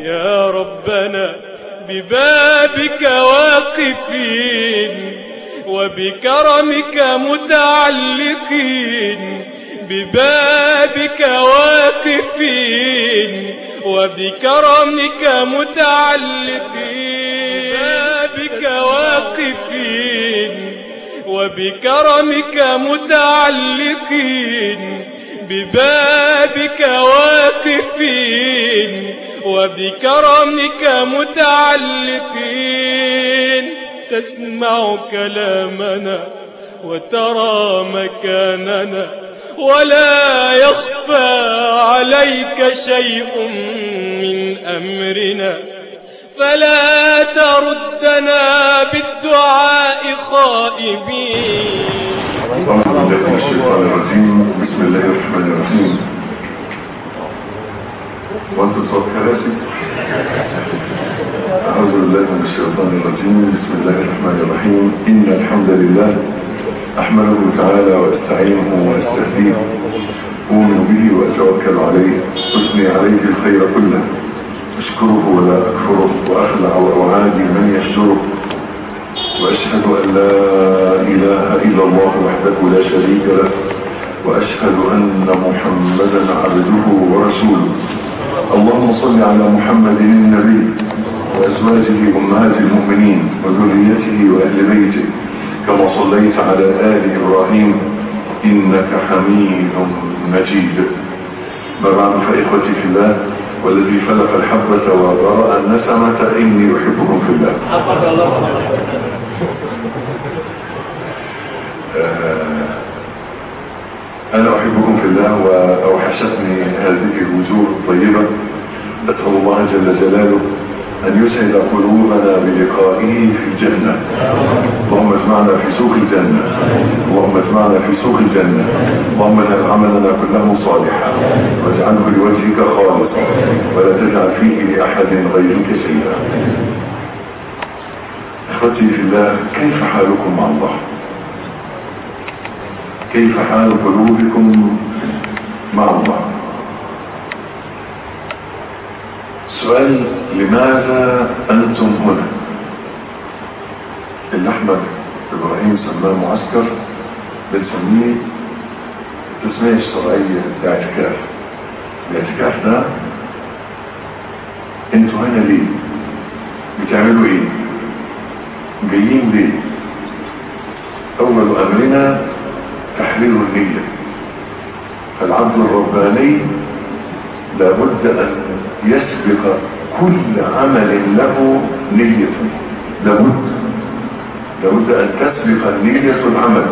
يا ربنا ببابك واقفين وبكرمك متعلقين ببابك واقفين وبكرمك متعلقين ببابك واقفين وبكرمك متعلقين ببابك واقفين وبكرمك متعلقين تسمع كلامنا وترى مكاننا ولا يخفى عليك شيء من أمرنا فلا تردنا بالدعاء خائبين أعوذ بالله من الشيطان الرجيم بسم الله الرحمن الرحيم وانت صوت كراسي أعوذ بالله من الشيطان الرجيم بسم الله الرحمن الرحيم إن الحمد لله أحمده تعالى وأستعينه وأستهديه أؤمن به وأتوكل عليه أثني عليه الخير كله أشكره ولا أكفره وأخلع وأعادي من يشكره وأشهد أن لا إله إلا الله وحده لا شريك له وأشهد أن محمدا عبده ورسوله اللهم صل على محمد النبي وأزواجه أمهات المؤمنين وذريته وأهل بيته كما صليت على آل إبراهيم إنك حميد مجيد ما بعد فإخوتي في الله والذي فلق الحبة وبرأ النسمة إني أحبكم في الله أنا أحبكم في الله وأوحشتني هذه الوجوه الطيبة أسأل الله جل جلاله أن يسعد قلوبنا بلقائه في الجنة اللهم اجمعنا في سوق الجنة اللهم اجمعنا في سوق الجنة اللهم اجعل عملنا كله صالحا واجعله لوجهك خالصا ولا تجعل فيه لأحد غيرك شيئا اخوتي في الله كيف حالكم مع الله كيف حال قلوبكم مع الله سؤال لماذا أنتم هنا اللي أحمد إبراهيم سماه معسكر بنسميه التسمية الشرعية الاعتكاف الاعتكاف ده انتوا هنا ليه بتعملوا ايه جايين ليه اول امرنا تحرير النية فالعبد الرباني لابد ان يسبق كل عمل له نية لابد لابد ان تسبق النية العمل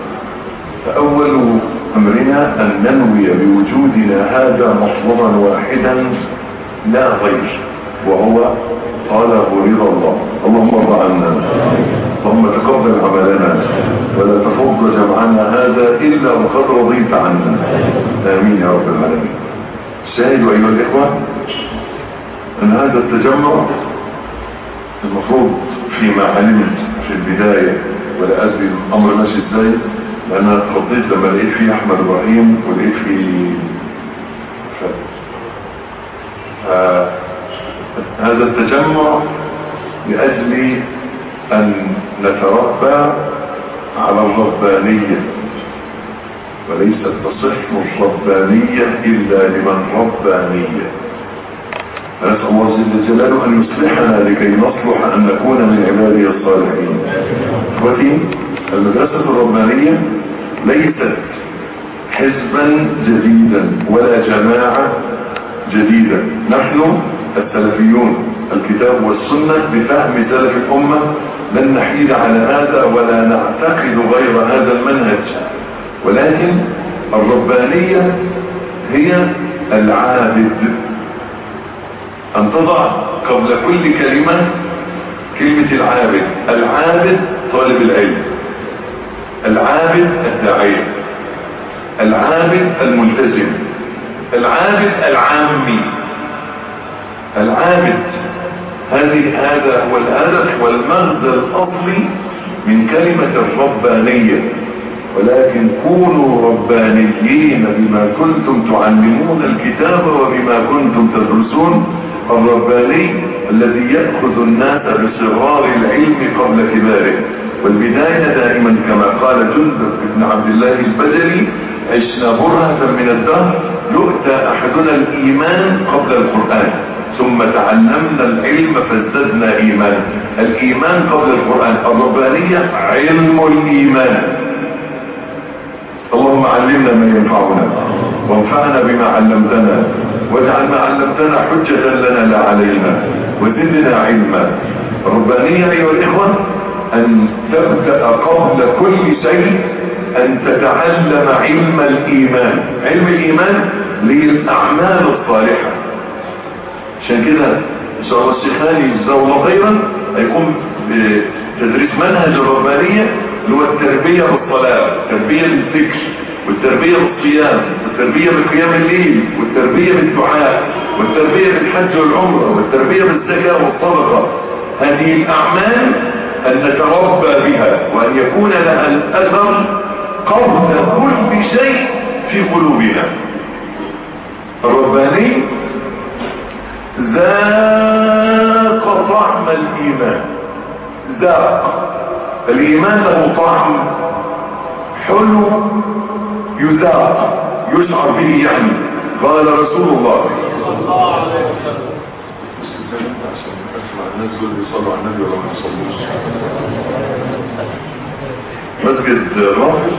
فاول امرنا ان ننوي بوجودنا هذا مطلبا واحدا لا غير وهو طلب رضا الله اللهم ارضى عنا اللهم تقبل عملنا ولا تفض جمعنا هذا الا وقد رضيت عنا امين يا رب العالمين شاهدوا ايها الاخوه ان هذا التجمع المفروض فيما علمت في البدايه ولا ادري الامر ماشي ازاي انا خضيت لما لقيت فيه احمد ابراهيم ولقيت فيه هذا التجمع لأجل أن نتربى على الربانية وليست تصح الربانية إلا لمن ربانية فنسأل الله جل جلاله أن يصلحنا لكي نصلح أن نكون من عباده الصالحين إخوتي المدرسة الربانية ليست حزبا جديدا ولا جماعة جديدة نحن السلفيون الكتاب والسنة بفهم سلف الأمة لن نحيد على هذا ولا نعتقد غير هذا المنهج ولكن الربانية هي العابد أن تضع قبل كل كلمة كلمة العابد العابد طالب العلم العابد الداعية العابد الملتزم العابد العامي العابد هذه هذا هو الهدف والمغزى الاصلي من كلمة الربانية ولكن كونوا ربانيين بما كنتم تعلمون الكتاب وبما كنتم تدرسون الرباني الذي يأخذ الناس بصغار العلم قبل كباره والبداية دائما كما قال جندب بن عبد الله البجلي عشنا برهة من الدهر يؤتى أحدنا الإيمان قبل القرآن ثم تعلمنا العلم فازددنا إيمانا الإيمان قبل القرآن الربانية علم الإيمان اللهم علمنا ما ينفعنا وانفعنا بما علمتنا واجعل ما علمتنا حجة لنا لا علينا وزدنا علما الربانية أيها الإخوة أن تبدأ قبل كل شيء أن تتعلم علم الإيمان علم الإيمان للأعمال الصالحة عشان كده إن شاء الله الشيخاني جزاه الله خيرا هيقوم بتدريس منهج الربانية اللي هو التربية بالصلاة التربية بالذكر والتربية بالصيام والتربية بقيام الليل والتربية بالدعاء والتربية بالحج والعمرة والتربية بالزكاة والصدقة هذه الأعمال أن نتربى بها وأن يكون لها الأثر قبل كل شيء في قلوبنا الرباني ذاق طعم الإيمان ذاق الإيمان له طعم حلو يذاق يشعر به يعني قال رسول الله صلى الله عليه وسلم الناس دول بيصلوا على النبي ولا ما بيصلوش مسجد رافض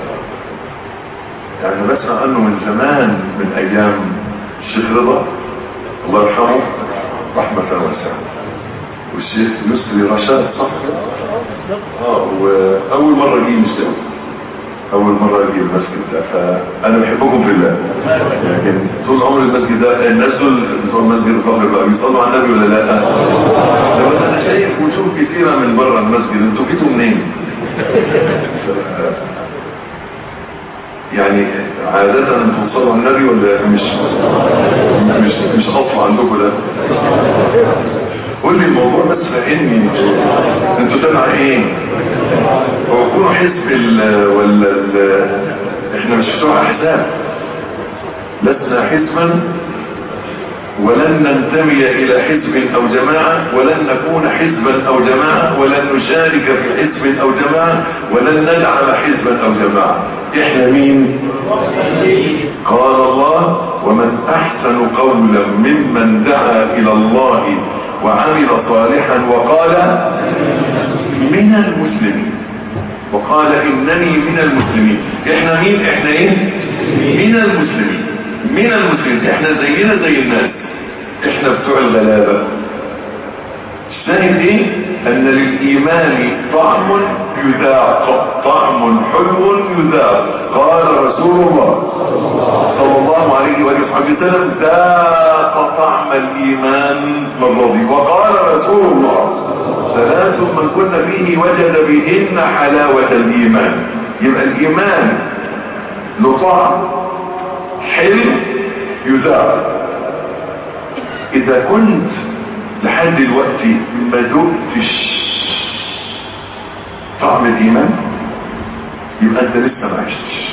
يعني بسمع عنه من زمان من ايام الشيخ رضا الله يرحمه رحمة واسعة والشيخ يسري رشاد صح اه واول مرة جه مسلم اول مرة اجي المسجد ده فانا بحبكم في الله لكن طول عمر المسجد ده الناس دول بتوع مسجد الفخر بقى بيصلوا على النبي ولا لا لو انا شايف وجوه كثيرة من بره المسجد انتوا جيتوا منين يعني عادة انتوا تصلوا على النبي ولا مش مش مش اصل عندكم ده قول لي الموضوع بس فهمني انتوا تبع ايه هو كونوا حزب ال ولا ال احنا مش بتوع احزاب لسنا حزبا ولن ننتمي الى حزب او جماعة ولن نكون حزبا او جماعة ولن نشارك في حزب او جماعة ولن ندعم حزبا او جماعة احنا مين قال الله ومن احسن قولا ممن دعا الى الله وعمل صالحا وقال من المسلمين وقال انني من المسلمين احنا مين احنا ايه من المسلمين من المسلمين احنا زينا زي الناس احنا بتوع الغلابة الشاهد ايه ان للايمان طعم يذاق طعم حلو يذاق قال رسول الله صلى الله عليه وآله وصحبه وسلم ذاق طعم الايمان من رضي وقال رسول الله ثلاث من كن فيه وجد بهن حلاوة الايمان يبقى الايمان له طعم حلو يذاق اذا كنت لحد دلوقتي ما ذقتش طعم الايمان يبقى انت لسه ما عشتش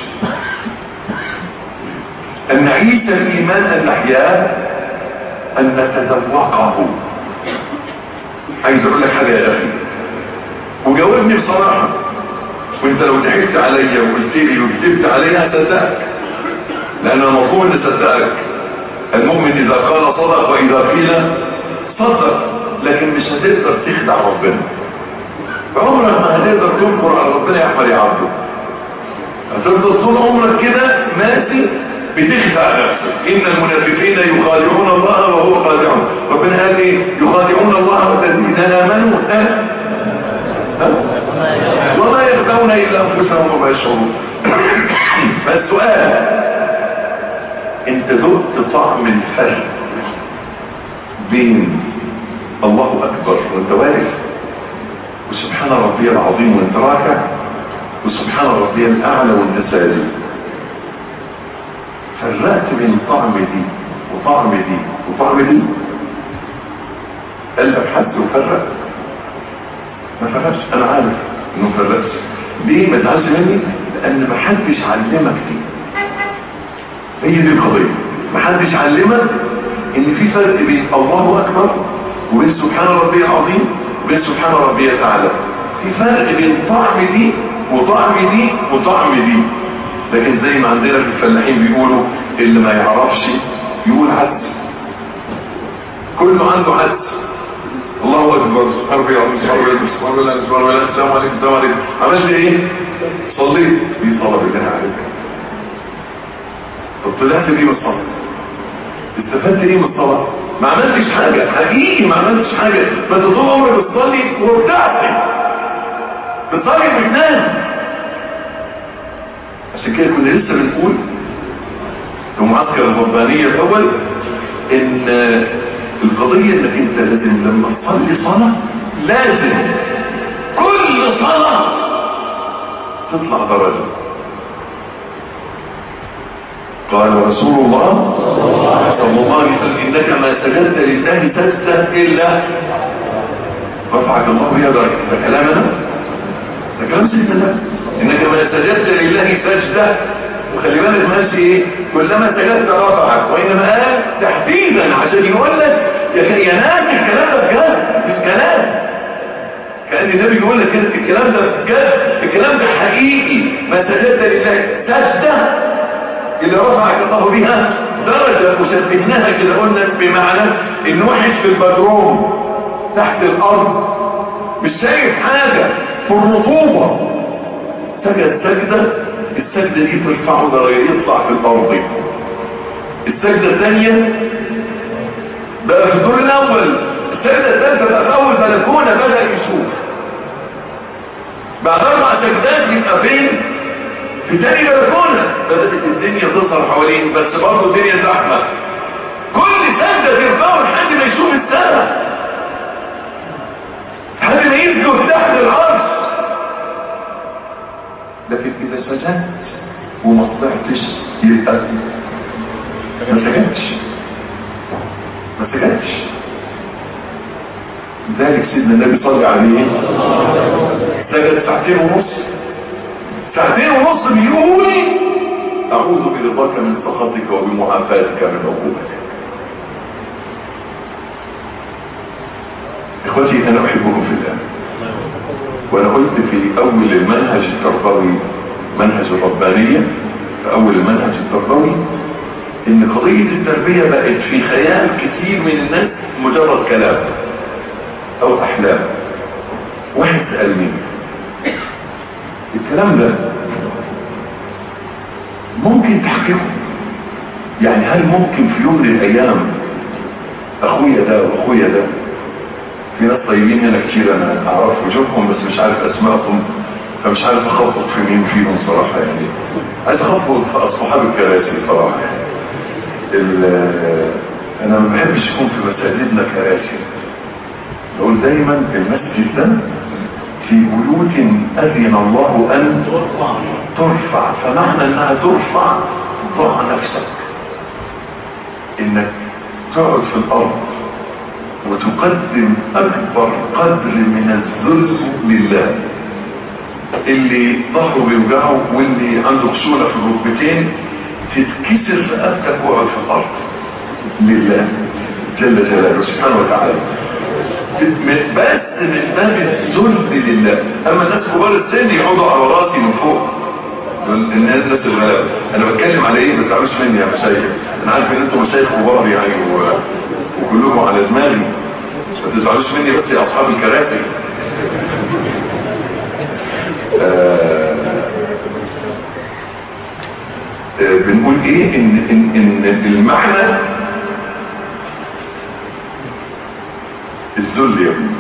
ان نعيش الايمان ان نحياه ان نتذوقه عايز اقول لك حاجه يا اخي وجاوبني بصراحه وانت لو ضحكت عليا وقلت لي وكذبت عليا هصدقك لان المفروض ان اصدقك المؤمن اذا قال صدق واذا قيل صدق لكن مش هتقدر تخدع ربنا عمرك ما هتقدر تنكر على ربنا يا احمد يا عبده هتفضل طول عمرك كده ماشي بتخدع نفسك ان المنافقين يخادعون الله وهو خادعهم ربنا قال ايه يخادعون الله والذين امنوا أه؟ أه؟ وما يخدعون الا انفسهم وما يشعرون فالسؤال انت ذقت طعم الفرق بين الله اكبر وانت واقف وسبحان ربي العظيم وانت راكع وسبحان ربي الاعلى وانت ساجد فرقت بين طعم دي وطعم دي وطعم دي قلبك حد وفرق ما فرقش انا عارف انه فرقش ليه ما تزعلش مني لان ما حدش علمك دي هي دي القضيه ما حدش علمك ان في فرق بين الله اكبر وبين سبحان ربي العظيم وبين سبحان ربي الاعلى في فرق بين طعم دي وطعم دي وطعم دي لكن زي ما عندنا في الفلاحين بيقولوا اللي ما يعرفش يقول عدس كله عنده عدس الله اكبر سبحان ربي العظيم سبحان ربي العظيم سبحان الله سبحان الله السلام عليكم السلام عليكم عملت ايه صليت دي صلاه بالله عليك طب طلعت ليه من الصلاه استفدت ايه من الصلاه ما عملتش حاجه حقيقي ما عملتش حاجه ما انت طول عمرك بتصلي وبتعصي بتصلي وبتنام عشان كده كنا لسه بنقول في معسكر الربانيه الاول ان القضيه انك انت لازم لما تصلي صلاه لازم كل صلاه تطلع درجه قال رسول الله صلى الله عليه وسلم انك ما سجدت لله سجده الا رفعك الله بها درجه ده كلام انا ده كلام سيدنا الله انك ما سجدت لله سجده وخلي بالك ماشي ايه كلما سجدت رفعك وانما قال تحديدا عشان يقول لك يا ناس الكلام ده بجد مش كلام كان النبي يقول لك كده الكلام ده بجد الكلام ده حقيقي ما سجدت لله سجده اللي رفعك الله بها درجة وشبهناها كده قلنا بمعنى ان واحد في البدروم تحت الارض مش شايف حاجة في الرطوبة سجد سجدة السجدة دي ترفعه درجة يطلع في الارض السجدة الثانية بقى في الدور الاول السجدة الثالثة بقى في اول بلكونة بدأ يشوف بعد اربع سجدات يبقى فين في تاني بلكونة بدأت الدنيا تظهر حوالين بس برضه الدنيا زحمة كل سجدة ترفعه لحد ما يشوف السماء لحد ما يسجد تحت العرش لكن إذا سجدت وما طلعتش يبقى ما سجدتش ما سجدتش ذلك سيدنا النبي صلى عليه سجد ساعتين ونص ساعتين ونص بيقول اعوذ برضاك من سخطك وبمعافاتك من عقوبتك اخوتي انا احبكم في الله وانا قلت في اول المنهج التربوي منهج الربانية في اول المنهج التربوي ان قضية التربية بقت في خيال كتير من الناس مجرد كلام او احلام واحد سألني الكلام ده ممكن تحقيقه يعني هل ممكن في يوم من الايام اخويا ده واخويا ده في ناس طيبين هنا كتير انا اعرف وجوههم بس مش عارف اسمائهم فمش عارف اخبط في مين فيهم صراحة يعني عايز اخبط في اصحاب الكراسي صراحة يعني انا ما بحبش يكون في مساجدنا كراسي بقول دايما المسجد ده في بيوت أذن الله أن ترفع فمعنى أنها ترفع ضع نفسك إنك تقعد في الأرض وتقدم أكبر قدر من الذل لله اللي ظهره بيوجعه واللي عنده خشونة في الركبتين تتكسر رقبتك وقعد في الأرض لله جل جلاله سبحانه وتعالى بس من باب الذل لله اما الناس كبار السن يقعدوا على راسي من فوق الناس ناس الغلابه انا بتكلم على ايه ما تعرفش مني يا مشايخ انا عارف ان انتم مشايخ كبار يعني و... وكلكم على دماغي ما تزعلوش مني بس يا اصحاب الكراسي آه... آه بنقول ايه ان ان ان المعنى الذل يا ابني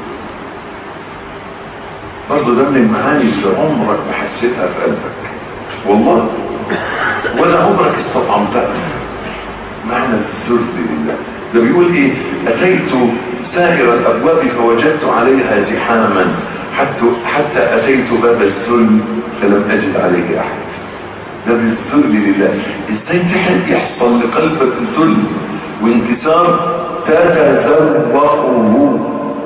برضه ده من المعاني اللي عمرك ما حسيتها في قلبك والله ولا عمرك استطعمتها معنى الذل لله ده بيقول ايه اتيت سائر الابواب فوجدت عليها زحاما حتى حتى اتيت باب الذل فلم اجد عليه احد ده بالذل لله ازاي تحب يحصل لقلبك ذل وانكسار تتذوقه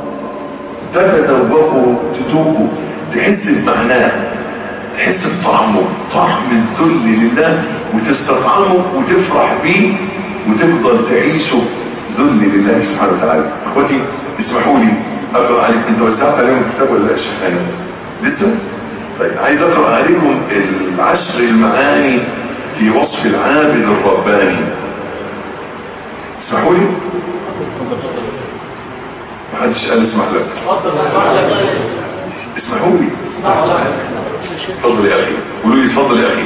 تتذوقه تذوقه تحس بمعناه تحس بطعمه طعم الذل لله وتستطعمه وتفرح بيه وتفضل تعيشوا ذل لله سبحانه وتعالى اخوتي اسمحوا لي اقرا عليكم انت وزعت عليهم الكتاب ولا لا يا شيخ هاني؟ لسه طيب عايز اقرا عليكم العشر المعاني في وصف العابد الرباني اسمحوا لي محدش قال اسمح لك اسمحوا لي اتفضل يا اخي قولوا لي اتفضل يا اخي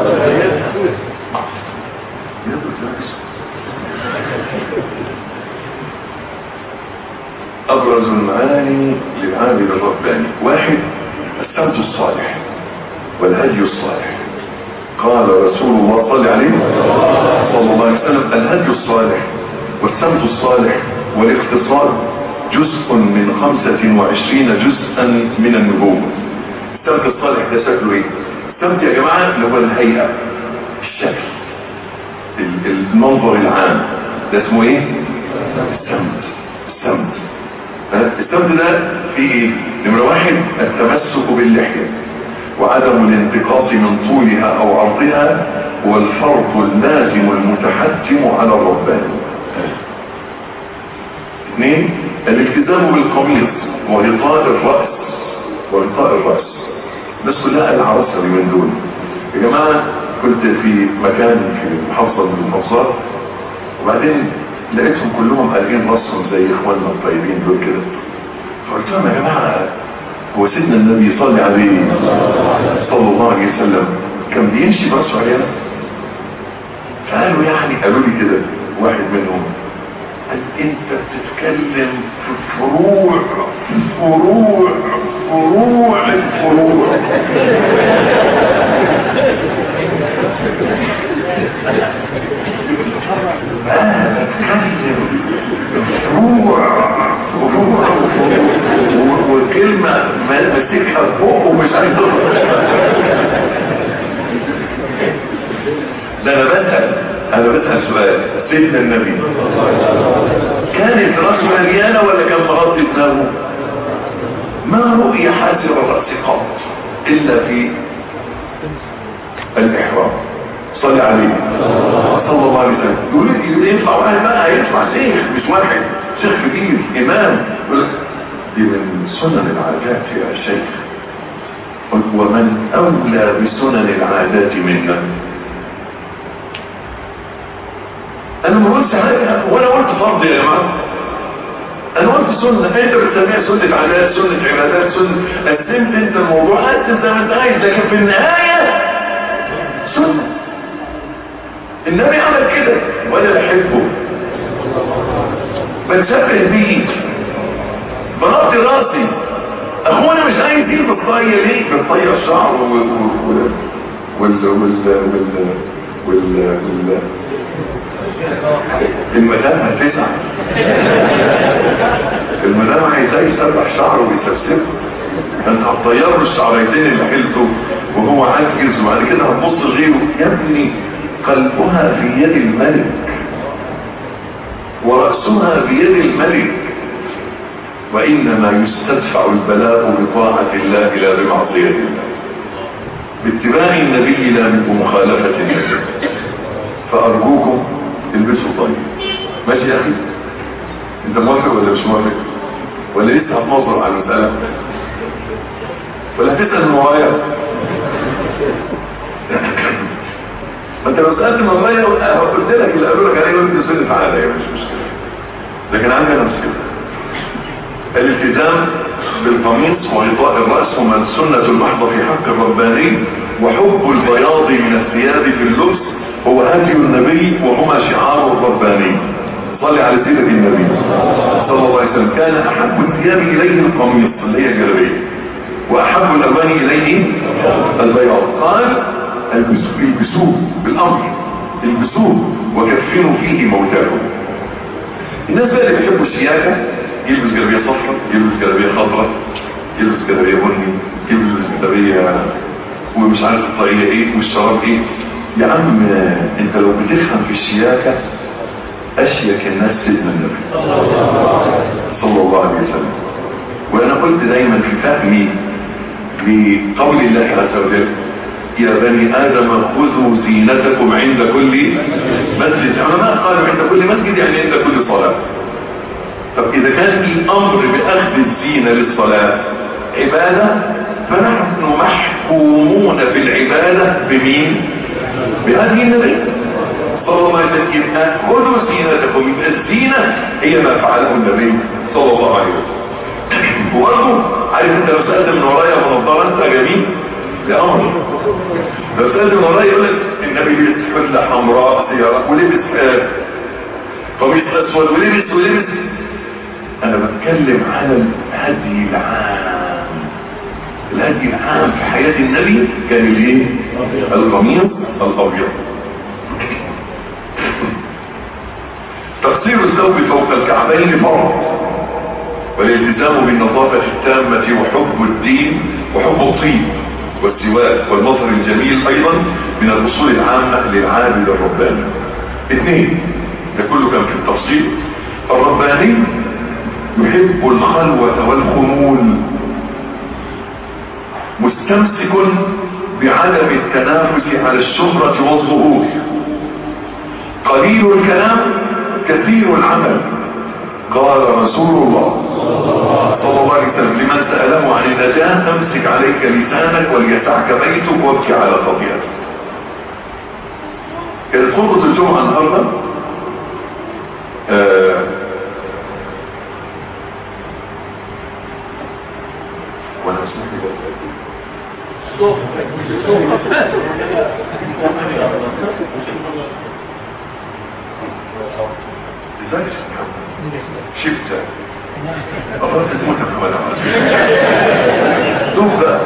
ابرز المعاني للعامل الرباني واحد السمت الصالح والهدي الصالح قال رسول الله صلى عليه صلى الله عليه وسلم الهدي الصالح والسمت الصالح والاقتصاد جزء من خمسة وعشرين جزءا من النبوة السمت الصالح ده شكله ايه السمت يا جماعة اللي هو الهيئة الشكل المنظر العام ده اسمه ايه السمت السمت السمت ده فيه ايه نمرة واحد التمسك باللحية وعدم الانتقاص من طولها او عرضها والفرض اللازم المتحتم على الرباني اثنين الالتزام بالقميص وغطاء الرأس وغطاء الرأس الناس كلها العرسة اليومين دول يا جماعة كنت في مكان في محافظة من المحافظات وبعدين لقيتهم كلهم قالين راسهم زي اخواننا الطيبين دول كده فقلت لهم يا جماعة هو سيدنا النبي صلى عليه صلى الله عليه وسلم كان بيمشي براسه عيانا فقالوا يعني قالوا لي كده واحد منهم قال انت بتتكلم في فروع فروع فروع الفروع انا بتكلم فروع فروع وكلمة ماسكها في بقه ومش عايز ده انا بسأل انا بسأل سؤال سيدنا النبي كانت راسه مليانة ولا كان مغطي دماغه ما رؤي حاسر الرأس قط الا في الاحرام صلى عليه صلى الله عليه وسلم يقول ينفع واحد بقى هيطلع شيخ مش واحد شيخ كبير امام دي من سنن العادات يا شيخ ومن اولى بسنن العادات منا انا ما قلتش حاجه ولا قلت فرض يا جماعه انا قلت سنه انت بتسميها سنه عادات سنه عبادات سنه قسمت انت الموضوع قسم زي ما انت عايز لكن في النهايه سنه النبي عمل كده وانا بحبه بتشبه بيه بنقضي راسي اخونا مش عايز يجيب الطايه ليه بتطير الشعر وال وال وال وال وال وال المدام هتزعل المدام عايزاه يسرح شعره ويسبسبه انت هتطير له الشعريتين اللي حلته وهو عاجز وبعد كده هتبص لغيره يا ابني قلبها في يد الملك ورأسها بيد الملك وإنما يستدفع البلاء بطاعة الله لا بمعصية الله باتباع النبي لا بمخالفة النبي فأرجوكم البسوا طيب ماشي يا أخي انت موافق ولا مش موافق ولا لسه هتنظر على المسألة ولا هتسأل الموايا ما انت لو سألت الموايا قلت لك اللي قالوا لك عليه وانت سنة عادة مش مشكلة لكن عندنا مشكلة الالتزام بالقميص وغطاء الرأس ومن سنة المحضة في حق الرباني وحب البياض من الثياب في اللبس هو هدي النبي وهما شعار الرباني صلي على سيدة النبي صلى الله عليه وسلم كان أحب الثياب إليه القميص اللي هي الجلبية وأحب الألوان إليه البياض قال البسوه البسوه بالأمر البسوه وكفنوا فيه موتاكم الناس بقى اللي بيحبوا الشياكة يلبس جلابية صفراء يلبس جلابية خضراء يلبس جلابية بني يلبس جلابية ومش عارف الطريقة ايه والشراب ايه يا عم انت لو بتفهم في الشياكة اشيك الناس سيدنا النبي صلى الله عليه وسلم وانا قلت دايما في فهمي لقول الله عز وجل يا بني آدم خذوا زينتكم عند كل مسجد علماء قالوا عند كل مسجد يعني عند كل صلاة طب إذا كان الأمر بأخذ الزينة للصلاة عبادة فنحن محكومون بالعبادة بمين؟ بهذه النبي صلى الله عليه وسلم يبقى خذوا زينتكم يبقى الزينة هي ما فعله النبي صلى الله عليه وسلم وبرضه عارف انت لو سألت من ورايا منظرة انت جميل لأمر لو سألت من ورايا يقول لك النبي لبس حلة حمراء سيارة ولبس قميص اسود ولبس ولبس انا بتكلم على الهدي العام الهدي العام في حياة النبي كان الايه القميص الابيض تقصير الثوب فوق الكعبين فرض والالتزام بالنظافة التامة وحب الدين وحب الطيب والسواك والمظهر الجميل ايضا من الاصول العامة للعابد الرباني اثنين ده كله كان في التفصيل الرباني يحب الخلوة والخمول مستمسك بعدم التنافس على الشهرة والظهور قليل الكلام كثير العمل قال رسول الله صلى الله عليه وسلم لمن سأله عن النجاة امسك عليك لسانك وليسعك بيتك وابكي على خطيئتك كانت خطبة الجمعة النهاردة آه وانا اسمح لي ازاي شفت أفضل تموت محمد دوب بقى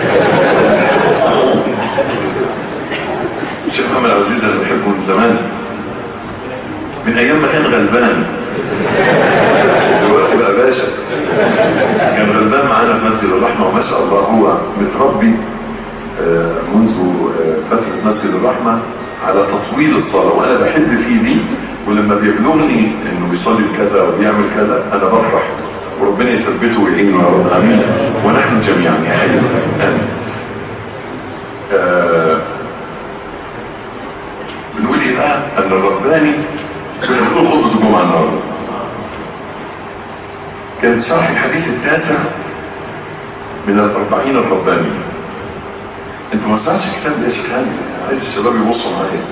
الشيخ محمد عزيز انا بحبه من زمان من ايام ما كان غلبان دلوقتي بقى باشا كان غلبان معانا في مسجد الرحمة وما شاء الله هو متربي منذ فترة مسجد الرحمة على تطويل الصلاة وانا بحب فيه دي ولما بيبلغني انه بيصلي كذا وبيعمل كذا انا بفرح وربنا يثبته ويعينه يا رب امين ونحن جميعا يا حي امين آه بنقول ايه بقى ان الرباني كنا بنقول خطبة الجمعة النهارده كان شرح الحديث التاسع من الأربعين الرباني انت ما سمعتش الكتاب ده يا شيخ هاني عايز الشباب يبصوا معايا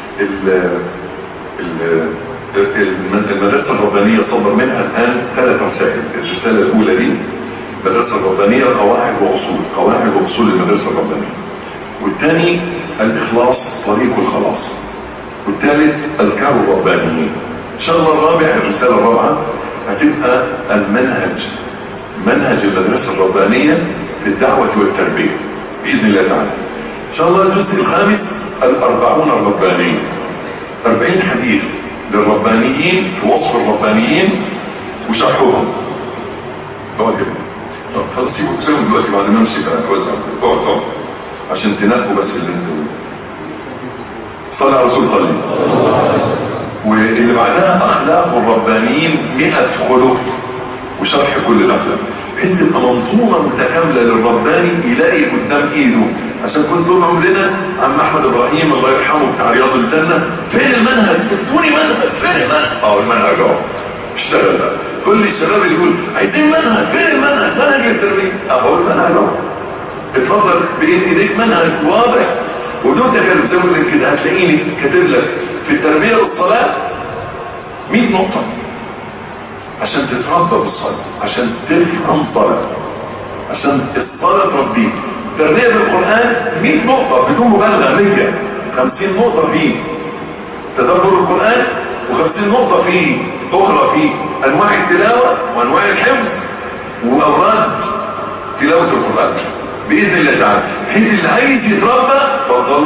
المدرسة الربانية صدر منها الآن ثلاث رسائل الرسالة الأولى دي المدرسة الربانية قواعد وأصول قواعد وأصول المدرسة الربانية والثاني الإخلاص طريق الخلاص والثالث أذكار الربانيين إن شاء الله الرابع الرسالة الرابعة هتبقى المنهج منهج المدرسة الربانية في الدعوة والتربية بإذن الله تعالى إن شاء الله الجزء الخامس الأربعون الربانيين أربعين حديث للربانيين في وصف الربانيين وشرحهم هو كده طب خلاص سيبوا سيبوا دلوقتي بعد ما امشي بقى توزع اقعد اقعد عشان تنقوا بس اللي انتوا صلى على رسول صلي واللي بعدها اخلاق الربانيين 100 خلق وشرح كل الاخلاق بحيث تبقى منظومه متكامله للرباني يلاقي قدام ايده عشان كنت طول عمرنا عم احمد ابراهيم الله يرحمه بتاع رياض الجنه فين المنهج؟ ادوني منهج فين المنهج؟ اه المنهج اهو اشتغل بقى كل الشباب اللي يقول عايزين منهج فين المنهج؟ منهج التربيه اهو المنهج اهو اتفضل بايد ايديك منهج واضح ودول كانوا زي كده هتلاقيني كاتب لك في التربيه والصلاه 100 نقطه عشان تتربى بالصلاه عشان تفهم صلاه عشان الصلاه تربيك تربيه بالقران 100 نقطه بدون مبالغه 100 50 نقطه فيه تدبر القران و50 نقطه فيه اخرى في انواع التلاوه وانواع الحفظ واوراد تلاوه القران باذن الله تعالى حيث اللي عايز يتربى اتفضل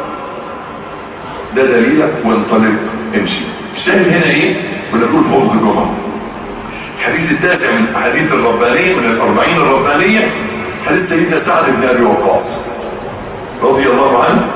ده دليلك وانطلق امشي الشاهد هنا ايه بنقول فوز الجمعه الحديث التاسع من احاديث الربانيه من الاربعين الربانيه حديث سيدنا سعد بن ابي وقاص رضي الله عنه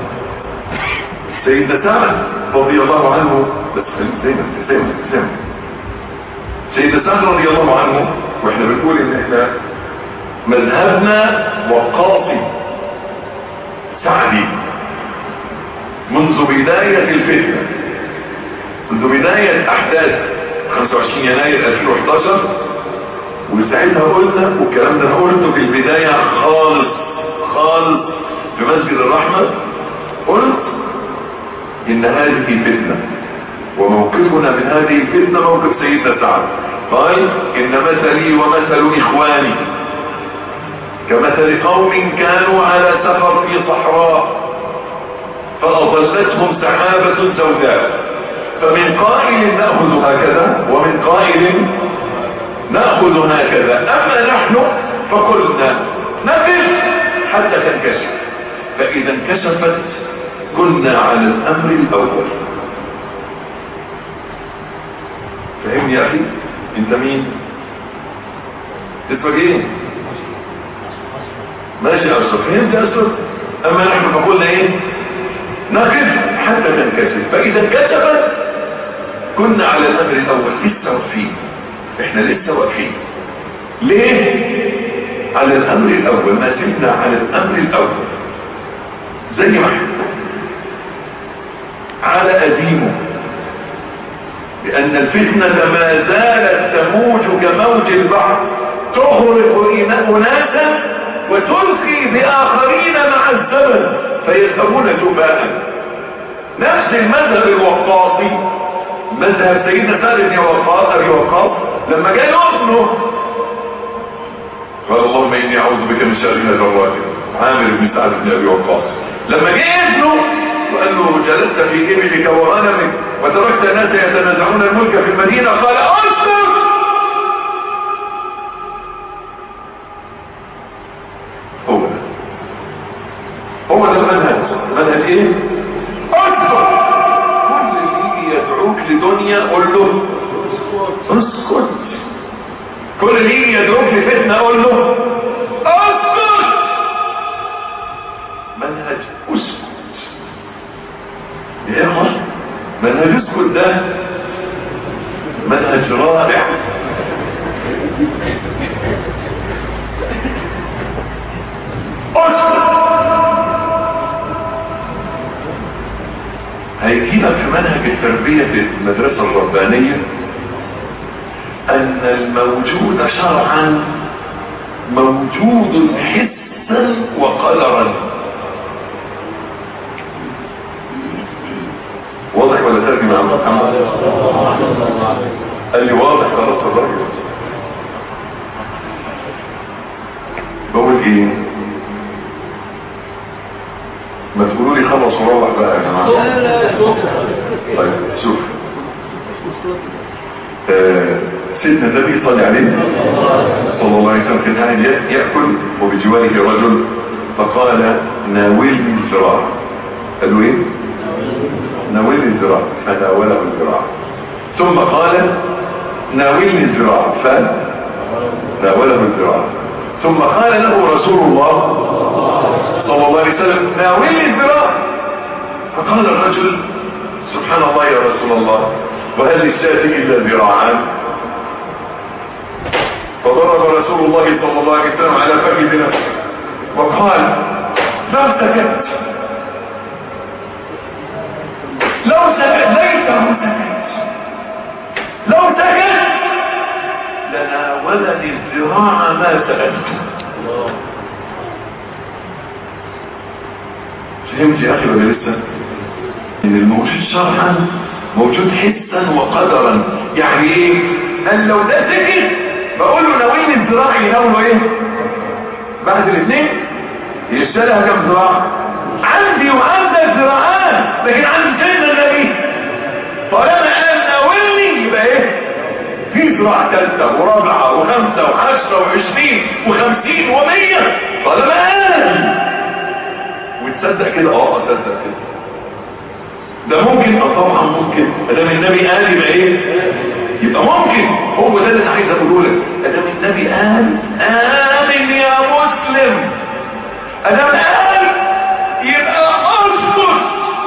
سيدنا سعد رضي الله عنه بس دايما دايما دايما سيدنا سعد رضي الله عنه واحنا بنقول ان احنا مذهبنا وقاصي سعدي منذ بداية الفتنة منذ بداية احداث 25 يناير 2011 وساعتها قلنا والكلام ده انا قلته في البداية خالص خالص في مسجد الرحمة قلت ان هذه فتنة وموقفنا من هذه الفتنة موقف سيدنا سعد قال ان مثلي ومثل اخواني كمثل قوم كانوا على سفر في صحراء فأضلتهم سحابة سوداء فمن قائل نأخذ هكذا ومن قائل نأخذ هكذا أما نحن فقلنا نقف حتى تنكشف فإذا انكشفت كنا على الأمر الأول فهمني يا أخي انت مين اسمك ايه ماشي يا أشرف فهمت يا أشرف أما نحن فقلنا ايه نقف حتى تنكشف فإذا انكشفت كنا على الأمر الأول لسه واقفين احنا لسه واقفين ليه على الأمر الأول ما زلنا على الأمر الأول زي ما احنا على قديمه لأن الفتنة ما زالت تموج كموج البحر تغرق أناسا وتلقي بآخرين مع الزمن فيذهبون جباء نفس المذهب الوقاصي مذهب سيدنا سعد بن وقاص ابي وقاص لما جاء ابنه قال اللهم اني اعوذ بك من شر هذا عامر بن سعد بن ابي وقاص لما جاء ابنه وقال له جلست في ابلك وغنمك وتركت الناس يتنازعون الملك في المدينه قال اسكت هو ده هو ده المنهج منهج ايه اسكت كل اللي يجي يدعوك لدنيا قول له اسكت كل اللي يجي يدعوك لفتنه قول له اسكت منهج اسكت يا اخوان منهج اسكت ده منهج رائع اسكت هيجيبك في منهج التربية في المدرسة الربانية أن الموجود شرعا موجود حسا وقدرا واضح ولا ترجم عن محمد قال لي واضح خلاص الراجل بقول ايه ما تقولوا لي خلص وروح بقى يا جماعه طيب شوف آه سيدنا النبي صلى عليه صلى الله عليه وسلم كان قاعد ياكل وبجواره رجل فقال ناولني الذراع قال له ايه ناولني الذراع فناوله الذراع ثم قال ناولني الذراع فناوله الذراع ثم قال له رسول الله صلى الله عليه وسلم ناولني الذراع فقال الرجل سبحان الله يا رسول الله وهل للشاة إلا ذراعان فضرب رسول الله صلى الله عليه وسلم على فخذ نفسه وقال لو سكت لو سكت ليته سكت لو سكت لناولني الذراع ما سألته فهمت يا أخي ولا لسه ان الموجود شرعا موجود حسا وقدرا يعني ايه قال لو ده سكت بقول له ناويني الذراع يناوله ايه بعد الاثنين يشتريها كم ذراع عندي وعندك ذراعان لكن عند سيدنا النبي طالما قال ناولني يبقى ايه في ذراع ثالثه ورابعه وخمسه وعشره وعشرين وخمسين ومية طالما قال وتصدق كده اه اصدق كده ده ممكن اه طبعا ممكن ادام النبي قال يبقى ايه يبقى ممكن هو ده اللي انا عايز اقوله لك ادام النبي قال امن يا مسلم ادام قال يبقى اسكت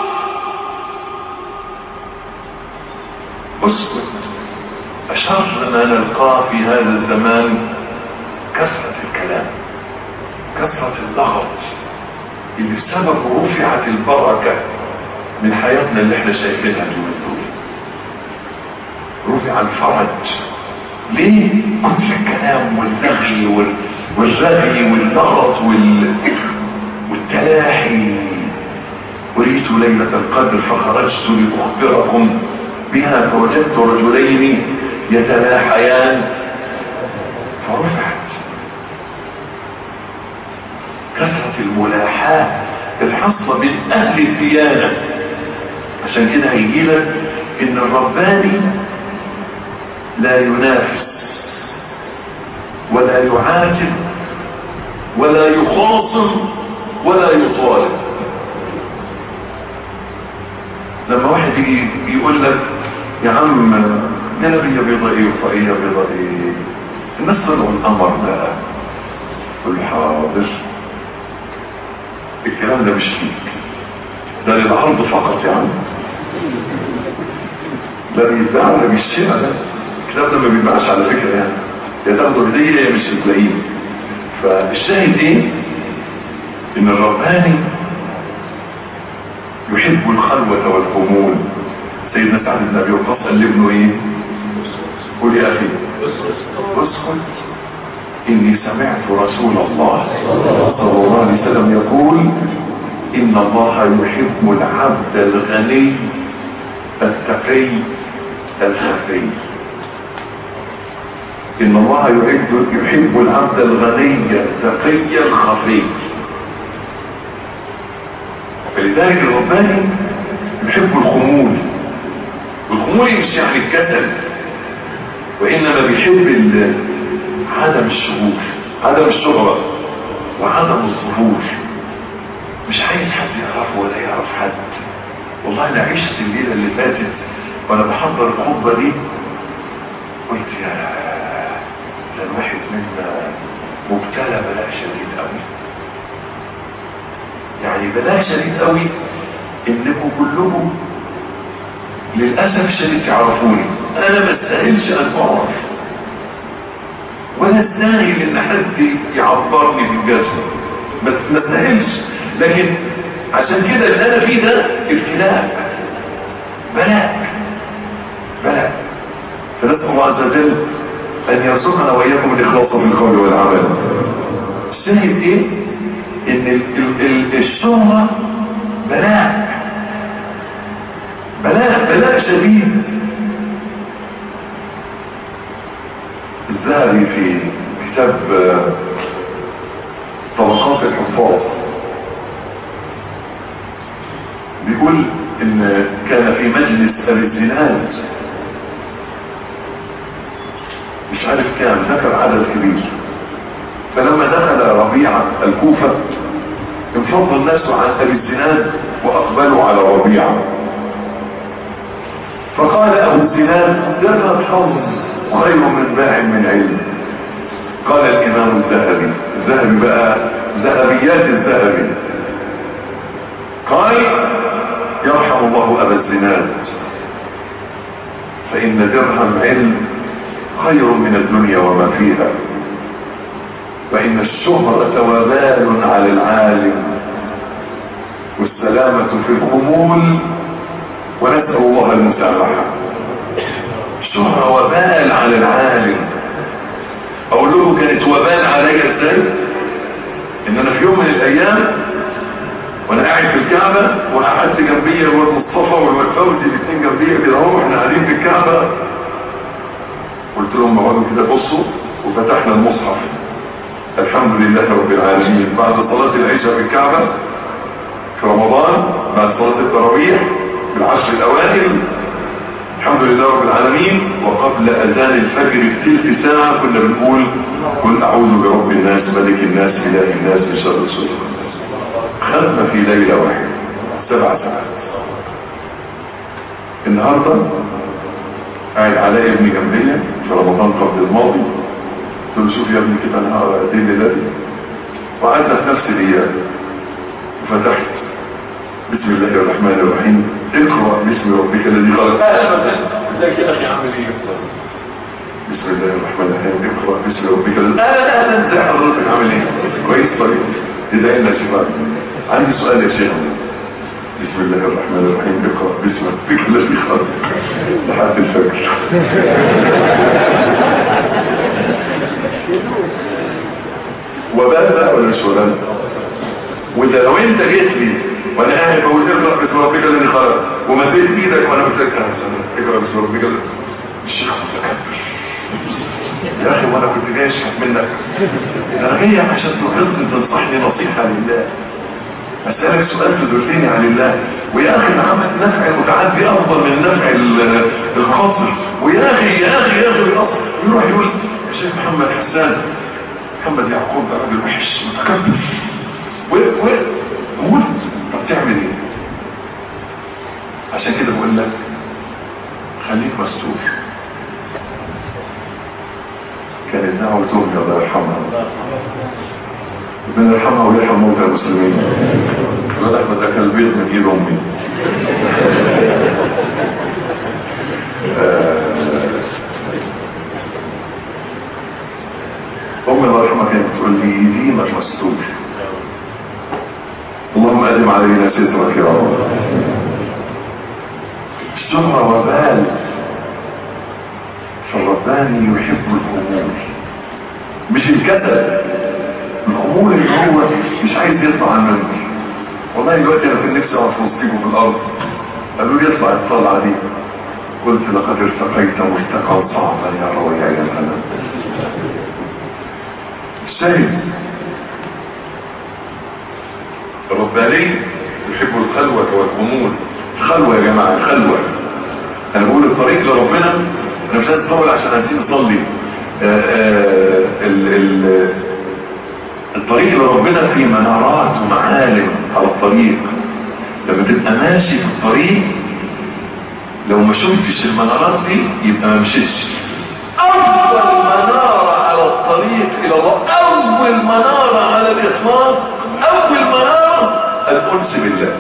اسكت اشر ما نلقاه في هذا الزمان كثرة الكلام كثرة اللغط اللي بسببه رفعت البركة من حياتنا اللي احنا شايفينها اليومين دول رفع الفرج ليه كل الكلام واللغي وال... والرغي واللغط وال... والتلاحي أريت ليلة القدر فخرجت لأخبركم بها فوجدت رجلين يتلاحيان فرفعت كثرة الملاحاة الحصة من أهل الديانة عشان كده هيجي لك إن الرباني لا ينافس ولا يعاتب ولا يخاصم ولا يطالب لما واحد يجي يقول لك يا عم جلبية بيضاء ايه وفقية بيضاء ايه الناس طلعوا القمر بقى قل حاضر الكلام ده مش فيك ده للعرض فقط يا عم لا بيتباع ولا بيشترى ده الكتاب ده ما بيتباعش على فكرة يعني يا تاخده هدية يا مش هتلاقيه فالشاهد ايه ان الرباني يحب الخلوة والخمول سيدنا سعد بن ابي وقاص قال لابنه ايه قول يا اخي اسكت اني سمعت رسول الله صلى الله عليه وسلم يقول ان الله يحب العبد الغني التقي الخفي ان الله يحب يحب العبد الغني التقي الخفي فلذلك الرباني يحب الخمول والخمول مش يعني الكسل وانما بيحب عدم الشغوف عدم الشهرة وعدم الظهور مش عايز حد يعرفه ولا يعرف حد والله انا عشت الليلة اللي فاتت وانا بحضر الخطبة دي قلت يا ده الواحد منا مبتلى بلاء شديد قوي يعني بلاء شديد قوي انكم كلكم للأسف الشديد تعرفوني انا ما استاهلش ان اعرف ولا استاهل ان حد يعبرني بالجسم بس ما استاهلش لكن عشان كده اللي انا فيه ده ابتلاء بلاء بلاء فنسأل الله عز وجل ان يرزقنا واياكم الاخلاص في القول والعمل الشاهد ايه ان ال ال الشهرة بلاء بلاء بلاء شديد الذهبي في كتاب طبقات الحفاظ بيقول ان كان في مجلس ابي الزناد مش عارف كام ذكر عدد كبير فلما دخل ربيعة الكوفة انفض الناس عن ابي الزناد واقبلوا على ربيعة فقال ابو الزناد درة حظ خير من باع من علم قال الامام الذهبي الذهبي بقى ذهبيات الذهبي قال يرحم الله ابا الزناد فان درهم علم خير من الدنيا وما فيها وان الشهرة وبال على العالم والسلامة في الخمول ونسأل الله المسامحة الشهرة وبال على العالم اقول لكم كانت وبال عليا ازاي ان انا في يوم من الايام وانا قاعد في الكعبة وقعدت جنبي الواد مصطفى والواد فوزي الاثنين جنبي كده اهو احنا قاعدين في الكعبة قلت لهم اقعدوا كده بصوا وفتحنا المصحف الحمد لله رب العالمين بعد صلاة العشاء في الكعبة في رمضان بعد صلاة التراويح في العشر الاوائل الحمد لله رب العالمين وقبل اذان الفجر بتلت ساعة كنا بنقول قل اعوذ برب الناس ملك الناس اله الناس من شر السوء ختمة في ليلة واحدة سبع ساعات النهاردة قاعد علاء ابن جنبية في رمضان قبل الماضي قلت له شوف يا ابني كده انا هقرا قد ايه دلوقتي وقعدنا في نفس الايام وفتحت بسم الله الرحمن الرحيم اقرا باسم ربك الذي خلق ازيك يا اخي عامل ايه بسم الله الرحمن الرحيم اقرا باسم ربك الذي اهلا اهلا ازي حضرتك عامل ايه كويس طيب ادعي لنا شفاء عندي سؤال يا شيخ بسم الله الرحمن الرحيم اقرا باسم ربك الذي خلق لحد الفجر وبال بقى ولا مش وبال وده لو انت جيت لي وانا قاعد بقول اقرا باسم ربك الذي خلق ومديت ايدك وانا قلت لك اقرا باسم ربك الذي الشيخ متكبر يا اخي وانا كنت جاي اشحت منك انا جاي عشان تغلطني تنصحني نصيحه لله اسالك سؤال تدرسني عن الله ويا اخي العمل نفع المتعدي افضل من نفع ال- القاصر ويا اخي يا اخي يا اخي الاصل يروح يقول يا شيخ محمد حسان محمد يعقوب ده راجل وحش متكبر و و قول طب تعمل ايه عشان كده بقول لك خليك مستور كانت دعوة أمي الله يرحمها ربنا يرحمها ويرحم موتى المسلمين قال أحمد ده كان البيض من إيد أمي آه، أمي الله يرحمها كانت تقول لي دينك مستور اللهم أدم علينا سترك يا رب الشهرة وبال فالرباني يحب الخمول مش الكسل الخمول اللي هو مش عايز يطلع عن المنبر والله دلوقتي انا كنت نفسي اقف وسطيكم في الارض قالوا لي اطلع الطلعه دي قلت لقد ارتقيت مرتقا صعبا يا رويع يا الهنا الشاهد الرباني يحب الخلوة والخمول الخلوة يا جماعة الخلوة انا بقول الطريق لربنا انا مش عايز اطول عشان هنسيب اصلي آه، آه، ال- ال- الطريق لربنا في منارات ومعالم على الطريق لما تبقى ماشي في الطريق لو ما شفتش المنارات دي يبقى ما مشيتش اول منارة على الطريق الى الله اول منارة على الاطلاق اول منارة الانس بالله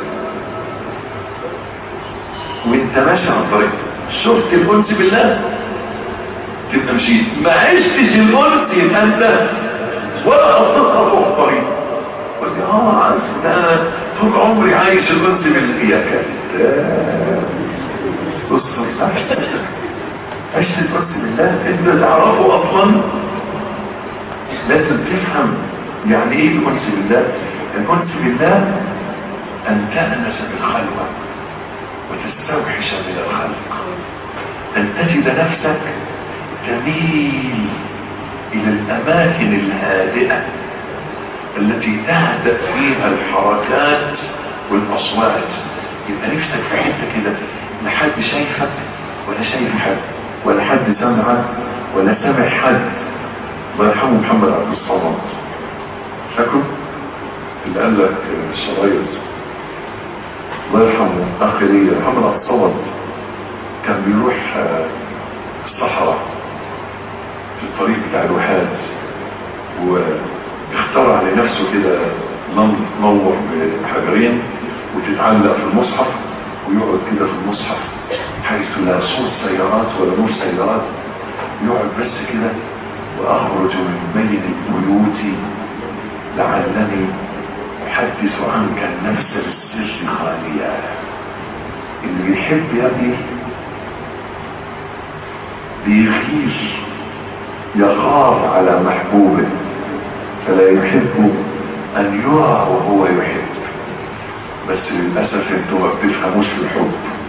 وانت ماشي على الطريق شفت الانس بالله تبقى مشيت ما عشتش الانس يبقى انت ولا خططها فوق الطريق قلت اه عارف ده انا طول عمري عايش الانس بالله يا كذاب بص عشت الانس بالله انت تعرفه اصلا لازم تفهم يعني ايه الانس بالله الانس بالله ان تأنس بالخلوه وتستوحش من الخلق أن تجد نفسك تميل إلى الأماكن الهادئة التي تهدأ فيها الحركات والأصوات يبقى نفسك في حتة كده لا حد شايفك ولا شايف حد ولا حد سمعك ولا سمع حد الله يرحمه محمد عبد الصمد فاكره اللي قال لك الشرايط الله يرحمه اخي لي محمد عبد الصمد كان بيروح آه، الصحراء في الطريق بتاع الوحاد واخترع لنفسه كده لمب منور بحجرين وتتعلق في المصحف ويقعد كده في المصحف حيث لا صوت سيارات ولا نور سيارات يقعد بس كده واخرج من بين البيوت لعلني احدث عنك النفس بالسر خاليا اللي بيحب يا ابني بيغير يغار على محبوبه فلا يحب ان يرى وهو يحب بس للاسف انتوا ما بتفهموش في الحب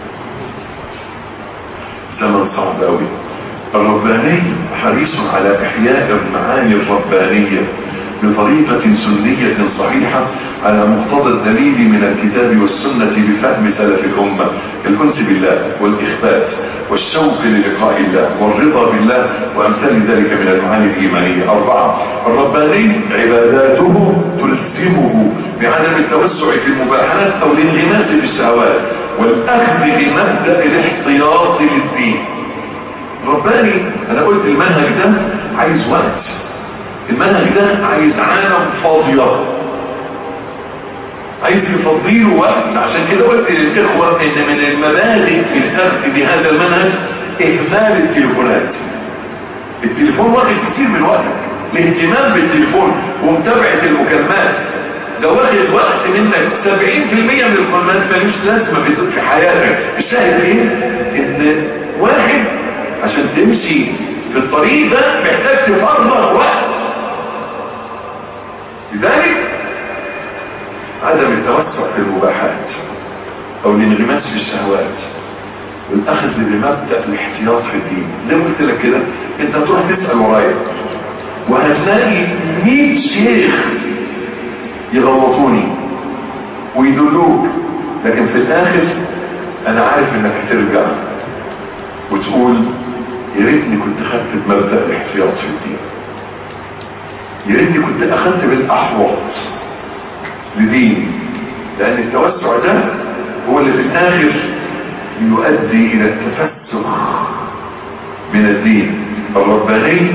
زمن صعب قوي الرباني حريص على احياء المعاني الربانيه بطريقة سنية صحيحة على مقتضى الدليل من الكتاب والسنة بفهم سلف الأمة الأنس بالله والإخبات والشوق للقاء الله والرضا بالله وأمثال ذلك من المعاني الإيمانية أربعة الرباني عباداته تلزمه بعدم التوسع في المباحات أو الانغماس في الشهوات والأخذ بمبدأ الاحتياط للدين رباني أنا قلت المنهج ده عايز وقت المنهج ده عايز عالم فاضية عايز يفضيله وقت عشان كده قلت للإخوة ان من المبادئ في الأخذ بهذا المنهج إهمال التليفونات التليفون واخد كتير من وقتك الاهتمام بالتليفون ومتابعة المكالمات ده واخد وقت منك 70% من القرآن ملوش لازمة في في حياتك الشاهد ايه ان واحد عشان تمشي في الطريق ده محتاج تفرغ وقت لذلك عدم التوسع في المباحات او الانغماس في الشهوات والاخذ بمبدا الاحتياط في الدين زي ما قلت لك كده انت هتروح تسال ورايا وهتلاقي 100 شيخ يغلطوني ويدلوك لكن في الاخر انا عارف انك هترجع وتقول يا ريتني كنت خدت بمبدا الاحتياط في الدين يا ريتني كنت اخدت بالاحوط لدين لان التوسع ده هو اللي في الاخر يؤدي الى التفسخ من الدين الرباني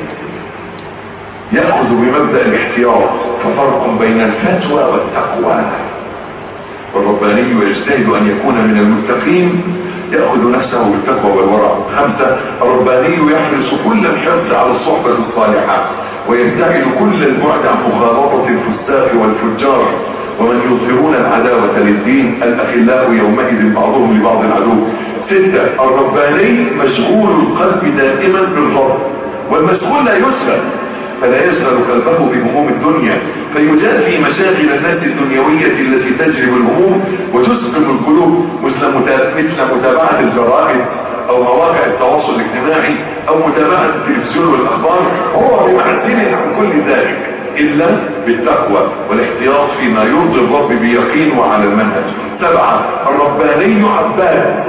يأخذ بمبدأ الاحتياط ففرق بين الفتوى والتقوى والرباني يجتهد أن يكون من المتقين يأخذ نفسه بالتقوى والورع خمسة الرباني يحرص كل الحرص على الصحبة الصالحة ويبتعد كل البعد عن مخالطة الفساق والفجار ومن يظهرون العداوة للدين الأخلاء يومئذ بعضهم لبعض العدو ستة الرباني مشغول القلب دائما بالرب والمشغول لا يسهل فلا يشغل قلبه بهموم الدنيا فيجافي مشاغل الناس الدنيوية التي تجلب الهموم وتسقم القلوب مثل مثل متابعة الجرائد او مواقع التواصل الاجتماعي او متابعة التلفزيون والاخبار هو بمعزل عن كل ذلك الا بالتقوى والاحتياط فيما يرضي الرب بيقين وعلى المنهج سبعة الرباني عباد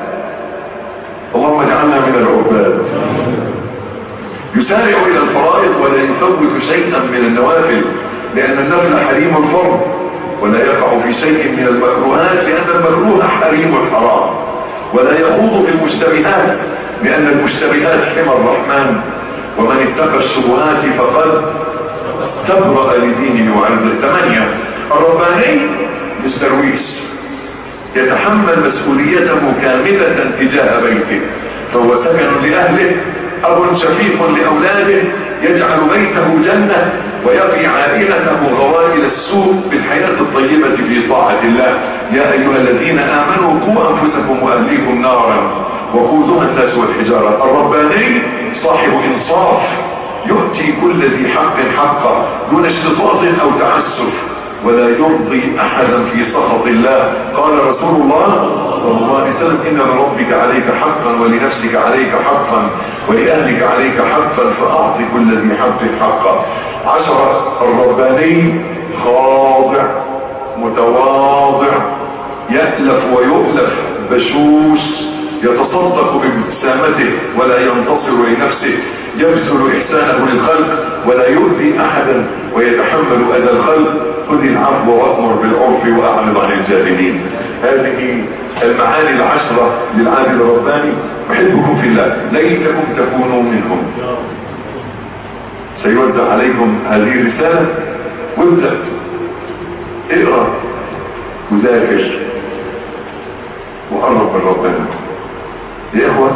اللهم اجعلنا من العباد يسارع الى الفرائض ولا يفوت شيئا من النوافل لان النفل حريم الفرض ولا يقع في شيء من المكروهات لان المكروه حريم الحرام ولا يخوض في المشتبهات لان المشتبهات حمى الرحمن ومن اتقى الشبهات فقد تبرأ لدينه وعرضه ثمانية الرباني مسترويش يتحمل مسؤوليته كاملة تجاه بيته فهو سكن لأهله أب شفيق لأولاده يجعل بيته جنة ويقي عائلته غوائل السوء بالحياة الطيبة في طاعة الله يا أيها الذين آمنوا قوا أنفسكم وأهليكم نارا وقودها الناس والحجارة الرباني صاحب إنصاف يؤتي كل ذي حق حقه دون اشتطاط أو تعسف ولا يرضي أحدا في سخط الله قال رسول الله صلى الله عليه وسلم إن لربك عليك حقا ولنفسك عليك حقا ولأهلك عليك حقا فأعط كل ذي حق حقه عشرة الرباني خاضع متواضع يألف ويؤلف بشوش يتصدق بابتسامته ولا ينتصر لنفسه يبذل إحسانه للخلق ولا يؤذي أحدا ويتحمل أذى الخلق خذ العفو وأمر بالعرف وأعرض عن الجاهلين هذه المعاني العشرة للعابد الرباني أحبكم في الله ليتكم تكونوا منهم سيوزع عليكم هذه الرسالة وابدأ اقرأ وذاكر وقرب من ربنا يا اخوة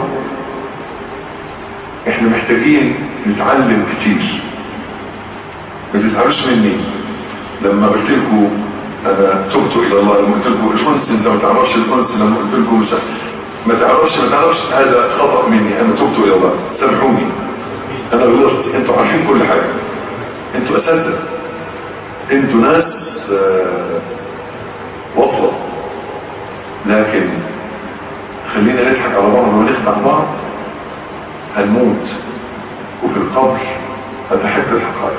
احنا محتاجين نتعلم كتير ما تزعلوش مني لما قلت لكم انا تبت الى الله لما قلت لكم الانس انت ما تعرفش الانس لما قلت لكم مش ما تعرفش ما تعرفش هذا خطأ مني انا تبت الى الله سامحوني انا غلطت انتوا عارفين كل حاجة انتوا اساتذه انتوا ناس آه وصلة لكن خلينا نضحك على بعض ونخدع بعض هنموت وفي القبر هتحب الحقائق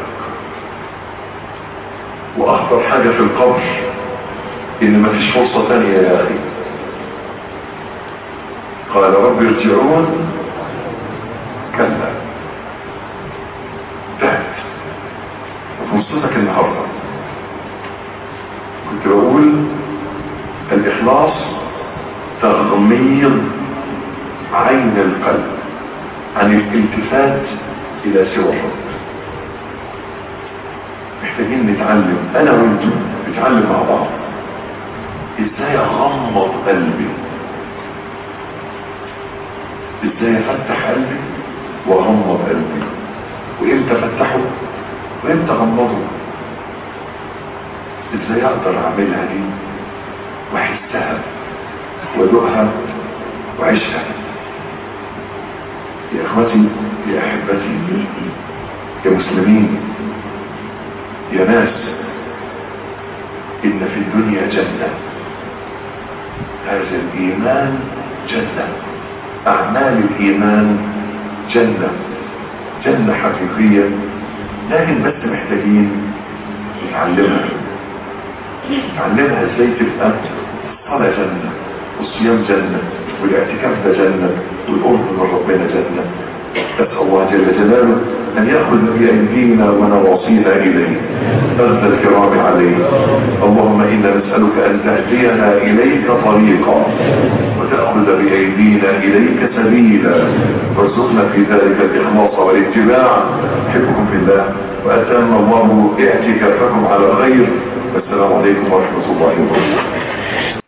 واخطر حاجة في القبر ان مفيش فرصة تانية يا اخي قال رب ارجعون كلا انتهت فرصتك النهارده كنت بقول الاخلاص تغميض عين القلب عن الالتفات الى سوى الرب محتاجين نتعلم انا وانتم نتعلم مع بعض ازاي اغمض قلبي ازاي افتح قلبي واغمض قلبي وامتى افتحه وامتى اغمضه ازاي اقدر اعملها دي واحسها وادوقها وعيشها يا اخوتي يا احبتي يا مسلمين يا ناس ان في الدنيا جنة هذا الايمان جنة اعمال الايمان جنة جنة حقيقية لكن بس محتاجين نتعلمها نتعلمها ازاي تبقى الصلاة جنة والصيام جنة والاعتكاف ده جنة والقرب من ربنا جنة نسأل الله جل جلاله أن يأخذ بأيدينا ونواصينا إليه أرض الكرام عليه اللهم إنا نسألك أن تهدينا إليك طريقا وتأخذ بأيدينا إليك سبيلا وارزقنا في ذلك الإخلاص والاتباع أحبكم في الله وأتم الله اعتكافكم على خير والسلام عليكم ورحمة الله وبركاته